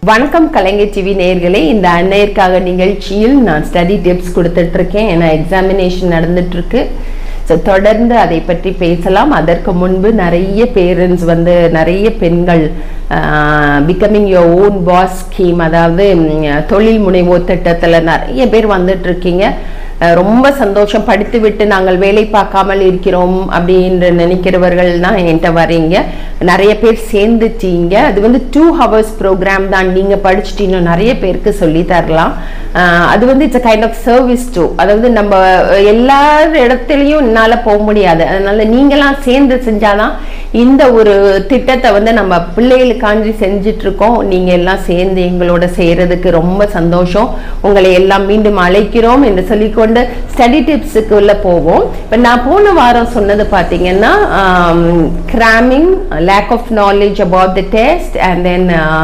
வணக்கம் கலைஞர் டிவி நேயர்களே இந்த அன்னையருக்காக நிகழ்ச்சியில் நான் ஸ்டடி டிப்ஸ் கொடுத்துட்டு இருக்கேன் ஏன்னா எக்ஸாமினேஷன் நடந்துட்டு இருக்கு ஸோ தொடர்ந்து அதை பற்றி பேசலாம் அதற்கு முன்பு நிறைய பேரண்ட்ஸ் வந்து நிறைய பெண்கள் becoming your own boss scheme அதாவது ம், தொழில் முனைவோர் திட்டத்தில் நிறைய பேர் வந்துட்டு இருக்கீங்க அஹ், ரொம்ப சந்தோஷம் படித்து விட்டு நாங்கள் வேலை பார்க்காமல் இருக்கிறோம் அப்படின்ற நினைக்கிறவர்கள் தான் என்கிட்ட வரீங்க நிறைய பேர் சேர்ந்துட்டீங்க அது வந்து டூ ஹவர்ஸ் ப்ரோக்ராம் தான் நீங்கள் படிச்சுட்டு இன்னும் நிறைய பேருக்கு சொல்லி தரலாம் அஹ், அது வந்து it's kind of service to அதாவது நம்ம எல்லா இடத்துலையும் என்னால் போக முடியாது அதனால நீங்களாம் சேர்ந்து செஞ்சாதான் இந்த ஒரு திட்டத்தை வந்து நம்ம பிள்ளைகளுக்காண்டி செஞ்சுட்டு இருக்கோம் நீங்க எல்லாம் சேர்ந்து எங்களோட செய்யறதுக்கு ரொம்ப சந்தோஷம் உங்களை எல்லாம் மீண்டும் அழைக்கிறோம் என்று சொல்லிக்கொண்டு ஸ்டடி டிப்ஸுக்கு உள்ள போவோம் இப்போ நான் போன வாரம் சொன்னது பார்த்தீங்கன்னா cramming lack of knowledge about the test and then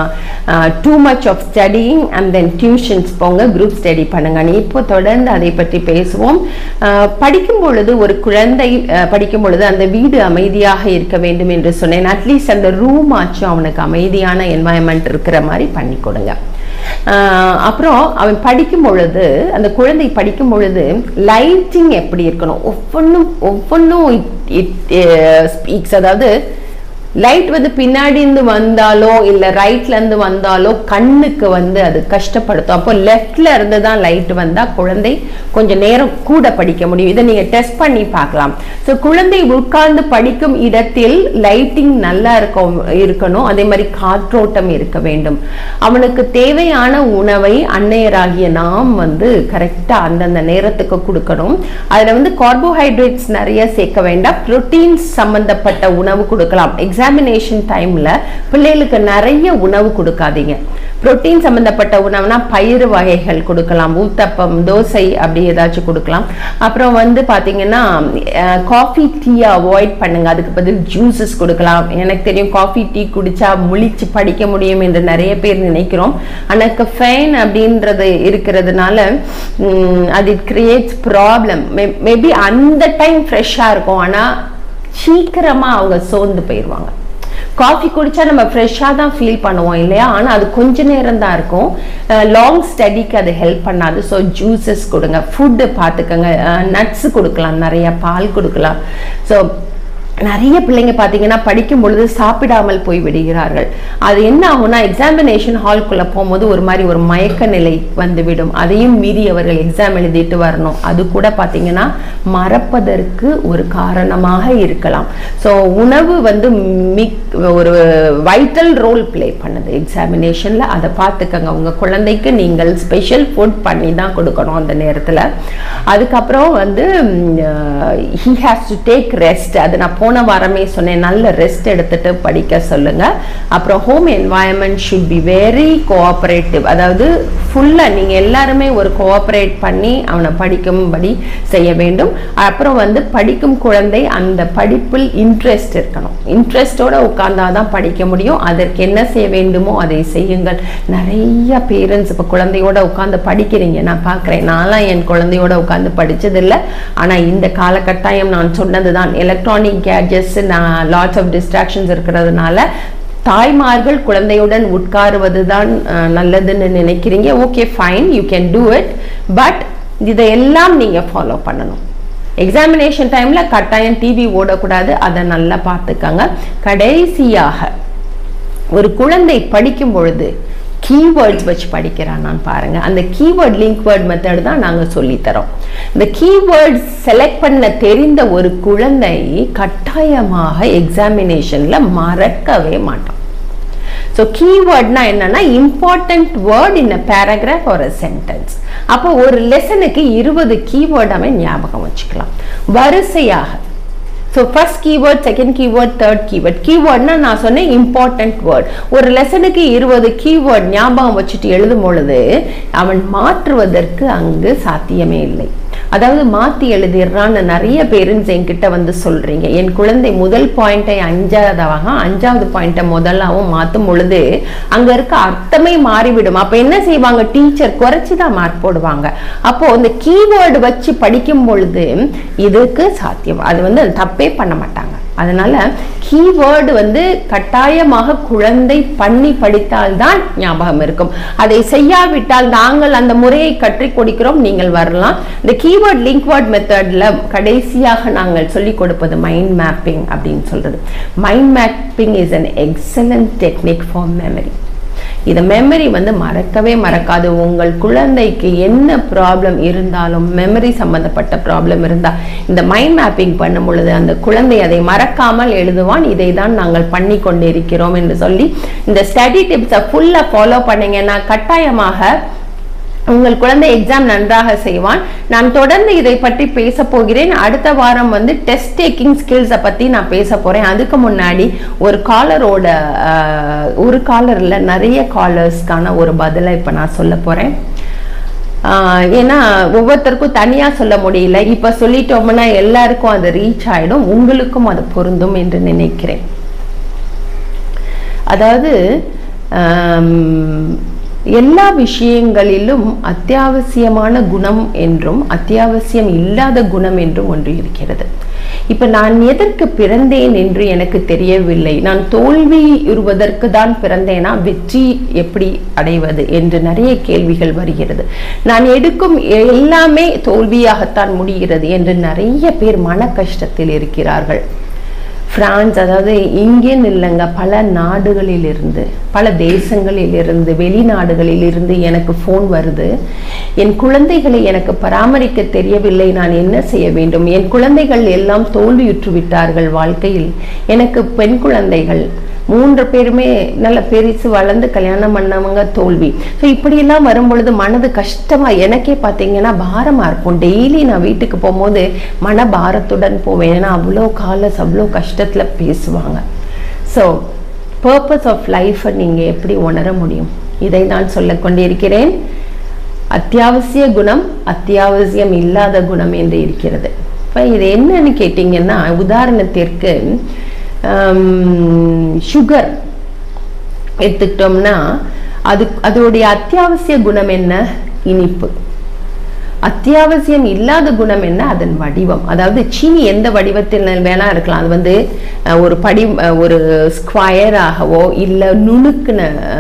too much of studying and then tuitions போங்க குரூப் ஸ்டடி பண்ணுங்க இப்போ தொடர்ந்து அதை பற்றி பேசுவோம் அஹ், படிக்கும் பொழுது ஒரு குழந்தை அஹ், படிக்கும் பொழுது அந்த வீடு அமைதியாக இருக்க வேண்டும் என்று சொன்னேன் அட்லீஸ்ட் அந்த ரூம் ஆச்சும் அவனுக்கு அமைதியான என்வாயன்மெண்ட் இருக்கிற மாதிரி பண்ணி கொடுங்க ஆஹ் அப்புறம் அவன் படிக்கும் பொழுது அந்த குழந்தை படிக்கும் பொழுது லைட்டிங் எப்படி இருக்கணும் ஒவ்வொன்றும் ஒவ்வொன்றும் ஸ்பீக்ஸ் அதாவது லைட் வந்து பின்னாடி இருந்து வந்தாலோ இல்ல ரைட்ல இருந்து வந்தாலோ கண்ணுக்கு வந்து அது கஷ்டப்படுத்தும் அப்போ லெஃப்ட்ல இருந்து தான் லைட் வந்தா குழந்தை கொஞ்சம் நேரம் கூட படிக்க முடியும் இதை நீங்க டெஸ்ட் பண்ணி பார்க்கலாம் ஸோ குழந்தை உட்கார்ந்து படிக்கும் இடத்தில் லைட்டிங் நல்லா இருக்கும் இருக்கணும் அதே மாதிரி காற்றோட்டம் இருக்க வேண்டும் அவனுக்கு தேவையான உணவை அன்னையராகிய நாம் வந்து கரெக்டா அந்தந்த நேரத்துக்கு கொடுக்கணும் அதுல வந்து கார்போஹைட்ரேட்ஸ் நிறைய சேர்க்க வேண்டாம் புரோட்டீன்ஸ் சம்பந்தப்பட்ட உணவு கொடுக்கலாம் எக்ஸாமினேஷன் டைம்ல பிள்ளைகளுக்கு நிறைய உணவு கொடுக்காதீங்க புரோட்டீன் சம்பந்தப்பட்ட உணவுனா பயிறு வகைகள் கொடுக்கலாம் ஊத்தப்பம் தோசை அப்படி ஏதாச்சும் கொடுக்கலாம் அப்புறம் வந்து பாத்தீங்கன்னா காஃபி டீயை அவாய்ட் பண்ணுங்க அதுக்கு பதில் ஜூஸஸ் கொடுக்கலாம் எனக்கு தெரியும் காஃபி டீ குடிச்சா முழிச்சு படிக்க முடியும் என்று நிறைய பேர் நினைக்கிறோம் ஆனா கஃபைன் அப்படின்றது இருக்கிறதுனால ம், அது கிரியேட்ஸ் ப்ராப்ளம் மேபி அந்த டைம் ஃப்ரெஷ்ஷாக இருக்கும் ஆனா சீக்கிரமா அவங்க சோர்ந்து போயிடுவாங்க காஃபி குடிச்சா நம்ம ஃப்ரெஷ்ஷாக தான் ஃபீல் பண்ணுவோம் இல்லையா ஆனால் அது கொஞ்ச நேரம் தான் இருக்கும் லாங் ஸ்டடிக்கு அது ஹெல்ப் பண்ணாது ஸோ ஜூஸஸ் கொடுங்க ஃபுட்டு பார்த்துக்கோங்க நட்ஸ் கொடுக்கலாம் நிறைய பால் கொடுக்கலாம் ஸோ நிறைய பிள்ளைங்க பார்த்தீங்கன்னா படிக்கும் பொழுது சாப்பிடாமல் போய் விடுகிறார்கள் அது என்ன ஆகும்னா எக்ஸாமினேஷன் ஹால்குள்ளே போகும்போது ஒரு மாதிரி ஒரு மயக்க நிலை வந்துவிடும் அதையும் மீறி அவர்கள் எக்ஸாம் எழுதிட்டு வரணும் அது கூட பார்த்தீங்கன்னா மறப்பதற்கு ஒரு காரணமாக இருக்கலாம் ஸோ உணவு வந்து மிக் ஒரு வைட்டல் ரோல் ப்ளே பண்ணுது எக்ஸாமினேஷனில் அதை பார்த்துக்கங்க உங்கள் குழந்தைக்கு நீங்கள் ஸ்பெஷல் ஃபுட் பண்ணி தான் கொடுக்கணும் அந்த நேரத்தில் அதுக்கப்புறம் வந்து he has to take rest அது நான் போன வாரமே சொன்னேன் நல்ல ரெஸ்ட் எடுத்துட்டு படிக்க சொல்லுங்க அப்புறம் home environment should be very cooperative அதாவது ஃபுல்லாக நீங்கள் எல்லாருமே ஒரு கோஆப்ரேட் பண்ணி அவனை படிக்கும்படி செய்ய வேண்டும் அப்புறம் வந்து படிக்கும் குழந்தை அந்த படிப்பில் இன்ட்ரெஸ்ட் இருக்கணும் இன்ட்ரெஸ்டோட உட்கார்ந்தாதான் படிக்க முடியும் அதற்கு என்ன செய்ய வேண்டுமோ அதை செய்யுங்கள் நிறைய பேரண்ட்ஸ் இப்போ குழந்தையோட உட்காந்து படிக்கிறீங்க நான் பார்க்குறேன் நான்லாம் என் குழந்தையோட உட்காந்து படிச்சதில்லை ஆனால் இந்த காலகட்டாயம் நான் சொன்னது தான் எலக்ட்ரானிக் கேட்ஜெட்ஸ் நான் லாட்ஸ் ஆஃப் டிஸ்ட்ராக்ஷன்ஸ் இருக்கிறதுனால தாய்மார்கள் குழந்தையுடன் உட்காருவது தான் அஹ், நல்லதுன்னு நினைக்கிறீங்க okay fine you can do it but இதையெல்லாம் நீங்கள் ஃபாலோ பண்ணணும் எக்ஸாமினேஷன் டைம்ல கட்டாயம் டிவி ஓடக்கூடாது அதை நல்லா பார்த்துக்கங்க கடைசியாக ஒரு குழந்தை படிக்கும் பொழுது கீவேர்ட்ஸ் வச்சு படிக்கிறான் நான் பாருங்க அந்த கீவேர்ட் லிங்க் வேர்ட் மெத்தட் தான் நாங்கள் சொல்லித்தரோம் இந்த கீவேர்ட்ஸ் செலக்ட் பண்ண தெரிந்த ஒரு குழந்தை கட்டாயமாக எக்ஸாமினேஷன்ல மறக்கவே மாட்டான் ஸோ கீவேர்ட்னா என்னன்னா important word in a paragraph ஒரு சென்டென்ஸ் அப்போ ஒரு லெசனுக்கு இருபது கீவேர்ட் அவன் ஞாபகம் வச்சுக்கலாம் வரிசையாக so first keyword second keyword third keyword கீவேர்ட்னா நான் சொன்னேன் இம்பார்ட்டன்ட் வேர்ட் ஒரு லெசனுக்கு இருபது கீவேர்ட் ஞாபகம் வச்சுட்டு எழுதும் பொழுது அவன் மாற்றுவதற்கு அங்கு சாத்தியமே இல்லை அதாவது மாத்தி எழுதிடுறான்னு நிறைய பேரண்ட்ஸ் என்கிட்ட வந்து சொல்றீங்க என் குழந்தை முதல் பாயிண்டை அஞ்சாவதாக அஞ்சாவது பாயிண்டை முதலாவும் மாற்றும் பொழுது அங்க இருக்க அர்த்தமே மாறிவிடும் அப்ப என்ன செய்வாங்க டீச்சர் குறைச்சி தான் மார்க் போடுவாங்க அப்போ இந்த கீவேர்டு வச்சு படிக்கும் பொழுது இதுக்கு சாத்தியம் அது வந்து தப்பே பண்ண மாட்டாங்க அதனால கீவேர்டு வந்து கட்டாயமாக குழந்தை பண்ணி படித்தால்தான் ஞாபகம் இருக்கும் அதை செய்யாவிட்டால் நாங்கள் அந்த முறையை கற்றுக் கொடுக்கிறோம் நீங்கள் வரலாம் இந்த கீவேர்ட் லிங்க் வேர்ட் மெத்தட்ல கடைசியாக நாங்கள் சொல்லிக் கொடுப்பது மைண்ட் மேப்பிங் அப்படின்னு சொல்றது mind mapping is an excellent technique for memory இந்த மெமரி வந்து மறக்கவே மறக்காது உங்கள் குழந்தைக்கு என்ன ப்ராப்ளம் இருந்தாலும் மெமரி சம்பந்தப்பட்ட ப்ராப்ளம் இருந்தால் இந்த மைண்ட் மேப்பிங் பண்ணும் பொழுது அந்த குழந்தை அதை மறக்காமல் எழுதுவான் இதை தான் நாங்கள் பண்ணி கொண்டிருக்கிறோம் என்று சொல்லி இந்த ஸ்டடி டிப்ஸை ஃபுல்லாக ஃபாலோ பண்ணீங்கன்னா கட்டாயமாக உங்கள் குழந்தை எக்ஸாம் நன்றாக செய்வான் நான் தொடர்ந்து இதை பற்றி பேச போகிறேன் அடுத்த வாரம் வந்து டெஸ்ட் டேக்கிங் ஸ்கில்ஸை பற்றி நான் பேச போகிறேன் அதுக்கு முன்னாடி ஒரு காலரோட ஒரு காலரில் நிறைய காலர்ஸ்க்கான ஒரு பதிலை இப்போ நான் சொல்ல போகிறேன் ஏன்னா ஒவ்வொருத்தருக்கும் தனியாக சொல்ல முடியல இப்போ சொல்லிட்டோம்னா எல்லாருக்கும் அது ரீச் ஆகிடும் உங்களுக்கும் அது பொருந்தும் என்று நினைக்கிறேன் அதாவது எல்லா விஷயங்களிலும் அத்தியாவசியமான குணம் என்றும் அத்தியாவசியம் இல்லாத குணம் என்றும் ஒன்று இருக்கிறது இப்ப நான் எதற்கு பிறந்தேன் என்று எனக்கு தெரியவில்லை நான் தோல்வி இருவதற்கு தான் பிறந்தேனா வெற்றி எப்படி அடைவது என்று நிறைய கேள்விகள் வருகிறது நான் எடுக்கும் எல்லாமே தோல்வியாகத்தான் முடிகிறது என்று நிறைய பேர் மன கஷ்டத்தில் இருக்கிறார்கள் பிரான்ஸ் அதாவது இங்கேன்னு இல்லைங்க பல நாடுகளில் இருந்து பல தேசங்களில் இருந்து வெளிநாடுகளில் இருந்து எனக்கு ஃபோன் வருது என் குழந்தைகளை எனக்கு பராமரிக்க தெரியவில்லை நான் என்ன செய்ய வேண்டும் என் குழந்தைகள் எல்லாம் தோல்வியுற்று விட்டார்கள் வாழ்க்கையில் எனக்கு பெண் குழந்தைகள் மூன்று பேருமே நல்ல பெருசு வளர்ந்து கல்யாணம் பண்ணவங்க தோல்வி ஸோ இப்படியெல்லாம் வரும் பொழுது மனது கஷ்டமா எனக்கே பார்த்தீங்கன்னா பாரமா இருக்கும் டெய்லி நான் வீட்டுக்கு போகும்போது மன பாரத்துடன் போவேன் ஏன்னா அவ்வளோ காலஸ் அவ்வளோ கஷ்டத்துல பேசுவாங்க ஸோ பர்பஸ் ஆஃப் லைஃப்பை நீங்கள் எப்படி உணர முடியும் இதை நான் சொல்ல கொண்டிருக்கிறேன் அத்தியாவசிய குணம் அத்தியாவசியம் இல்லாத குணம் என்று இருக்கிறது இப்போ இது என்னன்னு கேட்டிங்கன்னா உதாரணத்திற்கு சுகர் எடுத்துக்கிட்டோம்னா அது அதோடைய அத்தியாவசிய குணம் என்ன இனிப்பு அத்தியாவசியம் இல்லாத குணம் என்ன அதன் வடிவம் அதாவது சீனி எந்த வடிவத்தில் வேணா இருக்கலாம் அது வந்து ஒரு படி ஒரு ஸ்கொயராகவோ இல்லை நுணுக்குன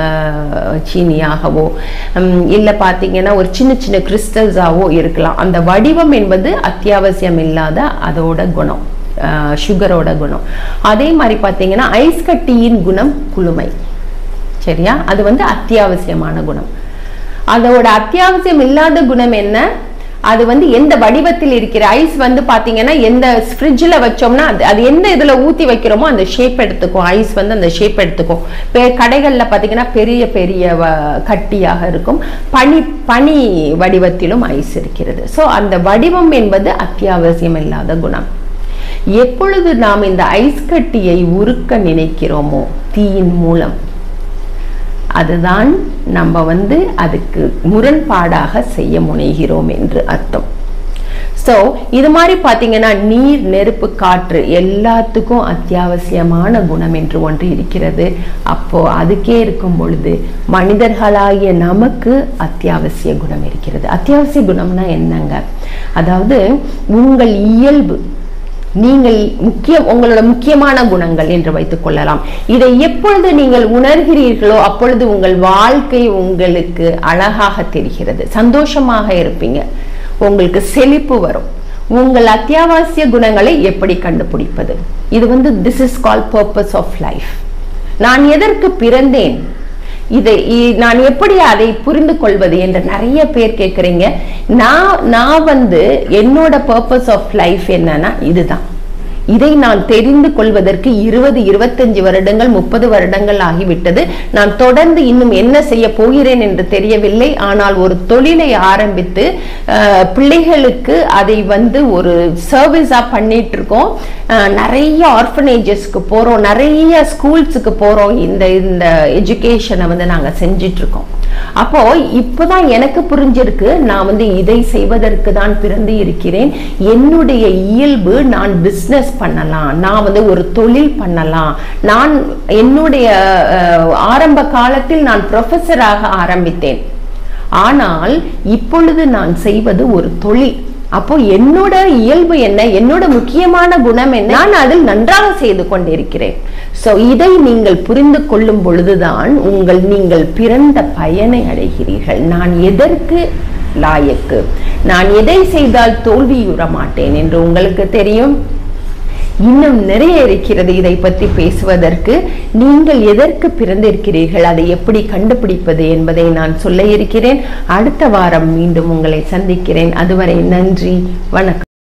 சீனியாகவோ இல்லை பார்த்தீங்கன்னா ஒரு சின்ன சின்ன கிறிஸ்டல்ஸாவோ இருக்கலாம் அந்த வடிவம் என்பது அத்தியாவசியம் இல்லாத அதோட குணம் சுகரோட குணம் அதே மாதிரி பார்த்தீங்கன்னா ஐஸ் கட்டியின் குணம் குளுமை சரியா அது வந்து அத்தியாவசியமான குணம் அதோட அத்தியாவசியம் இல்லாத குணம் என்ன அது வந்து எந்த வடிவத்தில் இருக்கிற ஐஸ் வந்து பாத்தீங்கன்னா எந்த ஃப்ரிட்ஜில் வச்சோம்னா அது அது எந்த இதுல ஊத்தி வைக்கிறோமோ அந்த ஷேப் எடுத்துக்கும் ஐஸ் வந்து அந்த ஷேப் எடுத்துக்கும் கடைகள்ல பாத்தீங்கன்னா பெரிய பெரிய கட்டியாக இருக்கும் பனி பனி வடிவத்திலும் ஐஸ் இருக்கிறது ஸோ அந்த வடிவம் என்பது அத்தியாவசியம் இல்லாத குணம் எப்பொழுது நாம் இந்த ஐஸ் கட்டியை உருக்க நினைக்கிறோமோ தீயின் மூலம் அதுதான் நம்ம வந்து அதுக்கு முரண்பாடாக செய்ய முனைகிறோம் என்று அர்த்தம் ஸோ இது மாதிரி பார்த்தீங்கன்னா நீர் நெருப்பு காற்று எல்லாத்துக்கும் அத்தியாவசியமான குணம் என்று ஒன்று இருக்கிறது அப்போ அதுக்கே இருக்கும் பொழுது மனிதர்களாகிய நமக்கு அத்தியாவசிய குணம் இருக்கிறது அத்தியாவசிய குணம்னா என்னங்க அதாவது உங்கள் இயல்பு நீங்கள் முக்கியம் உங்களோட முக்கியமான குணங்கள் என்று வைத்துக் கொள்ளலாம் இதை எப்பொழுது நீங்கள் உணர்கிறீர்களோ அப்பொழுது உங்கள் வாழ்க்கை உங்களுக்கு அழகாக தெரிகிறது சந்தோஷமாக இருப்பீங்க உங்களுக்கு செழிப்பு வரும் உங்கள் அத்தியாவசிய குணங்களை எப்படி கண்டுபிடிப்பது இது வந்து this is call purpose of life நான் எதற்கு பிறந்தேன் இதை நான் எப்படி அதை புரிந்து கொள்வது என்று நிறைய பேர் கேட்குறீங்க நான் நான் வந்து என்னோட பர்பஸ் ஆஃப் லைஃப் என்னன்னா இதுதான் இதை நான் தெரிந்து கொள்வதற்கு இருபது இருபத்தஞ்சு வருடங்கள் முப்பது வருடங்கள் ஆகிவிட்டது நான் தொடர்ந்து இன்னும் என்ன செய்ய போகிறேன் என்று தெரியவில்லை ஆனால் ஒரு தொழிலை ஆரம்பித்து பிள்ளைகளுக்கு அதை வந்து ஒரு சர்வீஸா பண்ணிட்டு இருக்கோம் நிறைய ஆர்ஃபனேஜஸ்க்கு போறோம் நிறைய ஸ்கூல்ஸுக்கு போறோம் இந்த இந்த எஜுகேஷனை வந்து நாங்க செஞ்சிட்டு இருக்கோம் அப்போ இப்போதான் எனக்கு புரிஞ்சிருக்கு நான் வந்து இதை செய்வதற்கு தான் பிறந்து இருக்கிறேன் என்னுடைய இயல்பு நான் பிஸ்னஸ் பண்ணலாம் நான் வந்து ஒரு தொழில் பண்ணலாம் நான் என்னுடைய ஆரம்ப காலத்தில் நான் ப்ரொஃபஸராக ஆரம்பித்தேன் ஆனால் இப்பொழுது நான் செய்வது ஒரு தொழில் அப்போ என்னோட இயல்பு என்ன என்னோட முக்கியமான குணம் என்ன நான் அதில் நன்றாக செய்து கொண்டிருக்கிறேன் சோ இதை நீங்கள் புரிந்து கொள்ளும் பொழுதுதான் உங்கள் நீங்கள் பிறந்த பயனை அடைகிறீர்கள் நான் எதற்கு லாயக்கு நான் எதை செய்தால் தோல்வியுற மாட்டேன் என்று உங்களுக்கு தெரியும் இன்னும் நிறைய இருக்கிறது இதை பற்றி பேசுவதற்கு நீங்கள் எதற்கு பிறந்திருக்கிறீர்கள் அதை எப்படி கண்டுபிடிப்பது என்பதை நான் சொல்ல இருக்கிறேன் அடுத்த வாரம் மீண்டும் உங்களை சந்திக்கிறேன் அதுவரை நன்றி வணக்கம்